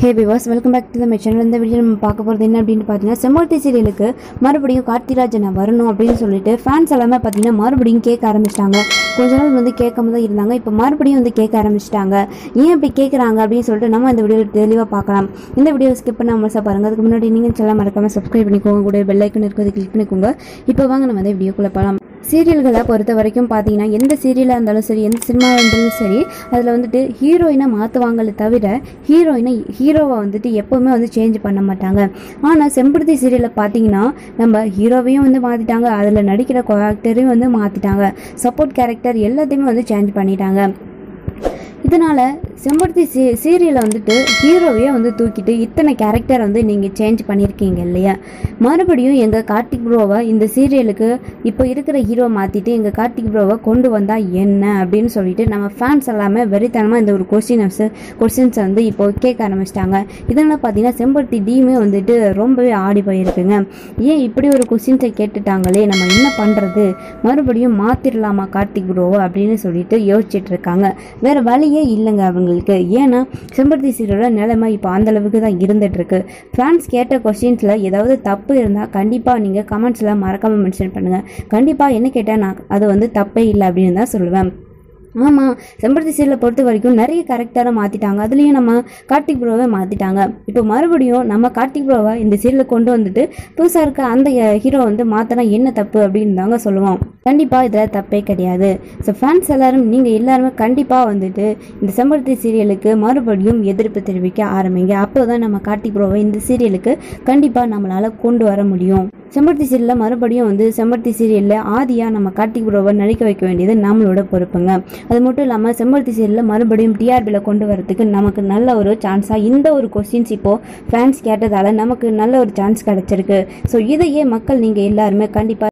ஹே பிவாஸ் welcome back to the my channel இந்த video நம்ம பார்க்க போகிறது என்ன அப்படின்னு பார்த்தீங்கன்னா செம்மொழி சீரியலுக்கு மறுபடியும் கார்த்திராஜனை வரணும் அப்படின்னு சொல்லிட்டு ஃபேன்ஸ் எல்லாமே பார்த்தீங்கன்னா மறுபடியும் கேட்க ஆரம்பிச்சிட்டாங்க கொஞ்ச நாள் வந்து கேட்காம தான் இருந்தாங்க இப்போ மறுபடியும் வந்து கேட்க ஆரம்பிச்சிட்டாங்க ஏன் இப்படி கேட்குறாங்க அப்படின்னு சொல்லிட்டு நம்ம இந்த வீடியோ தெளிவாக பார்க்கலாம் இந்த வீடியோ ஸ்கிப் பண்ண முழுசாக பாருங்கள் அதுக்கு முன்னாடி நீங்கள் செல்ல மறக்காமல் சப்ஸ்கிரைப் பண்ணிக்கோங்க கூட பெல் ஐக்கன் இருக்கிறது கிளிக் பண்ணிக்கோங்க இப்போ வாங்க நம்ம இந்த வீடியோக்குள்ளே போகலாம் சீரியல்களை பொறுத்த வரைக்கும் பார்த்தீங்கன்னா எந்த சீரியலாக இருந்தாலும் சரி எந்த சினிமாவாக இருந்தாலும் சரி அதில் வந்துட்டு ஹீரோயினை மாற்றுவாங்களே தவிர ஹீரோயினை ஹீரோவை வந்துட்டு எப்போவுமே வந்து சேஞ்ச் பண்ண மாட்டாங்க ஆனால் செம்பருத்தி சீரியலில் பார்த்தீங்கன்னா நம்ம ஹீரோவையும் வந்து மாற்றிட்டாங்க அதில் நடிக்கிற கேரக்டரையும் வந்து மாற்றிட்டாங்க சப்போர்ட் கேரக்டர் எல்லாத்தையுமே வந்து சேஞ்ச் பண்ணிட்டாங்க இதனால் செம்பருத்தி சீ சீரியலை வந்துட்டு ஹீரோவையே வந்து தூக்கிட்டு இத்தனை கேரக்டர் வந்து நீங்கள் சேஞ்ச் பண்ணியிருக்கீங்க இல்லையா மறுபடியும் எங்கள் கார்த்திக் ப்ரோவை இந்த சீரியலுக்கு இப்போ இருக்கிற ஹீரோ மாற்றிட்டு எங்கள் கார்த்திக் ப்ரோவை கொண்டு வந்தால் என்ன அப்படின்னு சொல்லிட்டு நம்ம ஃபேன்ஸ் எல்லாமே வெறித்தனமாக இந்த ஒரு கொஸ்டின்ஸ் கொஸ்டின்ஸை வந்து இப்போ கேட்க ஆரம்பிச்சிட்டாங்க இதனால் பார்த்தீங்கன்னா செம்பருத்தி டீமே வந்துட்டு ரொம்பவே ஆடி போயிருக்குங்க ஏன் இப்படி ஒரு கொஸ்டின்ஸை கேட்டுட்டாங்களே நம்ம என்ன பண்ணுறது மறுபடியும் மாற்றிடலாமா கார்த்திக் ப்ரோவை அப்படின்னு சொல்லிட்டு யோசிச்சுட்டு இருக்காங்க வேற வழியே இல்லைங்க அவங்களுக்கு ஏன்னா செம்பருத்தி சீரோட நிலைமை இப்போ அந்த அளவுக்கு தான் இருந்துட்டு இருக்கு ஃபேன்ஸ் கேட்ட கொஸ்டின்ஸில் ஏதாவது தப்பு இருந்தால் கண்டிப்பாக நீங்கள் கமெண்ட்ஸில் மறக்காமல் மென்ஷன் பண்ணுங்கள் கண்டிப்பாக என்ன கேட்டால் நான் அது வந்து தப்பே இல்லை அப்படின்னு தான் சொல்லுவேன் ஆமாம் செம்பருத்தி சீரியலை பொறுத்த வரைக்கும் நிறைய கேரக்டரை மாற்றிட்டாங்க அதுலேயும் நம்ம கார்த்திக் ப்ரோவை மாற்றிட்டாங்க இப்போ மறுபடியும் நம்ம கார்த்திக் ப்ரோவை இந்த சீரியலை கொண்டு வந்துட்டு புதுசாக இருக்க அந்த ஹீரோ வந்து மாற்றினா என்ன தப்பு அப்படின்னு தாங்க சொல்லுவோம் கண்டிப்பாக இதில் தப்பே கிடையாது ஸோ ஃபேன்ஸ் எல்லாரும் நீங்கள் எல்லாருமே கண்டிப்பாக வந்துட்டு இந்த செம்பருத்தி சீரியலுக்கு மறுபடியும் எதிர்ப்பு தெரிவிக்க ஆரம்பிங்க அப்போ தான் நம்ம கார்த்திக் ப்ரோவை இந்த சீரியலுக்கு கண்டிப்பாக நம்மளால் கொண்டு வர முடியும் செம்பருத்தி சீரியலில் மறுபடியும் வந்து செம்பருத்தி சீரியலில் ஆதியாக நம்ம கார்த்திக் ப்ரோவை நடிக்க வைக்க வேண்டியது நம்மளோட பொறுப்புங்க அது மட்டும் இல்லாமல் செம்பருத்தி சீரியலில் மறுபடியும் டிஆர்பியில் கொண்டு வரதுக்கு நமக்கு நல்ல ஒரு சான்ஸாக இந்த ஒரு கொஸ்டின்ஸ் இப்போது ஃபேன்ஸ் கேட்டதால் நமக்கு நல்ல ஒரு சான்ஸ் கிடச்சிருக்கு ஸோ இதையே மக்கள் நீங்கள் எல்லாருமே கண்டிப்பாக